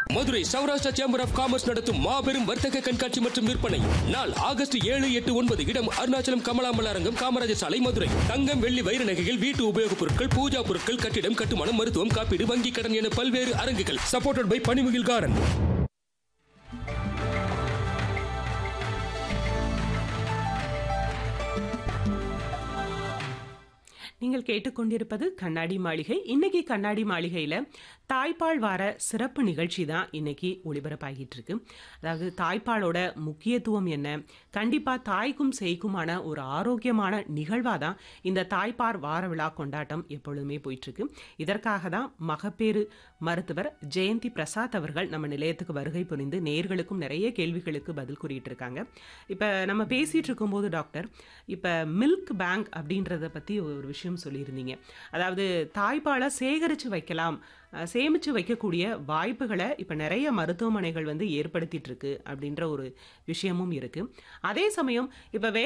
Madurai Saurashtra chamber of commerce நடத்தும் மாபெரும் வர்த்தக கண்காட்சி மற்றும் விற்பனை நாள் ஆகஸ்ட் ஏழு எட்டு ஒன்பது இடம் அருணாச்சலம் கமலாம்பல் அரங்கம் காமராஜர் சாலை மதுரை தங்கம் வெள்ளி வைர நகைகள் வீட்டு உபயோகப் பொருட்கள் பூஜா பொருட்கள் கட்டிடம் கட்டுமானம் மருத்துவம் காப்பீடு வங்கி கடன் என பல்வேறு அரங்குகள் சப்போர்ட்டட் பை பனிமுகில் காரன் நீங்கள் கேட்டுக்கொண்டிருப்பது கண்ணாடி மாளிகை இன்னைக்கு கண்ணாடி மாளிகையில் தாய்ப்பால் வார சிறப்பு நிகழ்ச்சி தான் இன்னைக்கு ஒளிபரப்பாகிட்டு இருக்கு அதாவது தாய்ப்பாலோட முக்கியத்துவம் என்ன கண்டிப்பாக தாய்க்கும் சேய்க்குமான ஒரு ஆரோக்கியமான நிகழ்வாக தான் இந்த தாய்ப்பார் வார விழா கொண்டாட்டம் எப்பொழுதுமே போயிட்டு இருக்கு இதற்காக தான் மகப்பேறு மருத்துவர் ஜெயந்தி பிரசாத் அவர்கள் நம்ம நிலையத்துக்கு வருகை புரிந்து நேர்களுக்கும் நிறைய கேள்விகளுக்கு பதில் கூறிட்டு இருக்காங்க இப்போ நம்ம பேசிட்டு இருக்கும்போது டாக்டர் இப்போ மில்க் பேங்க் அப்படின்றத பற்றி ஒரு விஷயம் சொல்லியிருந்தீங்க அதாவது தாய்ப்பாலை சேகரித்து வைக்கலாம் அஹ், சேமிச்சு வைக்கக்கூடிய வாய்ப்புகளை இப்போ நிறைய மருத்துவமனைகள் வந்து ஏற்படுத்திட்டு இருக்கு அப்படின்ற ஒரு விஷயமும் இருக்கு அதே சமயம் இப்போ